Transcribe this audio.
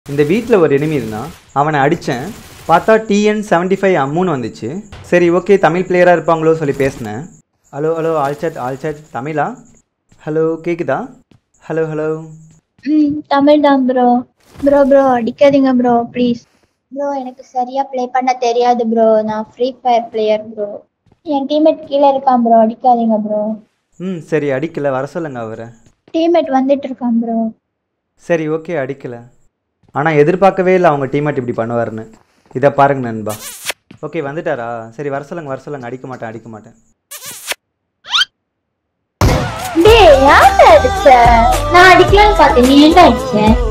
இந்த வீட்டில் ஒரு enemy இருந்தான் அவனை அடித்தேன் பார்த்தா டிஎன் செவன்ட்டி ஃபைவ் அம்மூன்னு வந்துச்சு சரி ஓகே தமிழ் பிளேயராக இருப்பாங்களோ சொல்லி பேசினேன் ஹலோ ஹலோ ஆல்சட் ஆல்சட் தமிழா ஹலோ கேக்குதா ஹலோ ஹலோ ம் தமிழ் தான் ப்ரோ ப்ரோ ப்ரோ அடிக்காதீங்க ப்ரோ ப்ளீஸ் ப்ரோ எனக்கு சரியா ப்ளே பண்ண தெரியாது ப்ரோ நான் ஃப்ரீ ஃபயர் பிளேயர் ப்ரோ என் டீம்மேட் கீழே இருக்கான் ப்ரோ அடிக்காதீங்க ப்ரோ ம் சரி அடிக்கல வர சொல்லுங்க அவரை டீம்மேட் வந்துட்டு இருக்கான் ப்ரோ சரி ஓகே அடிக்கல ஆனால் எதிர்பார்க்கவே இல்லை அவங்க டீம்மேட் இப்படி பண்ணுவாருன்னு இதை பாருங்க நண்பா ஓகே வந்துட்டாரா சரி வர சொல்லுங்க வர சொல்லுங்க அடிக்க மாட்டேன் அடிக்க மாட்டேன் டேய் யார் அடிச்ச நான் அடிக்கலாம்னு பார்த்தேன் நீ என்ன அடிச்ச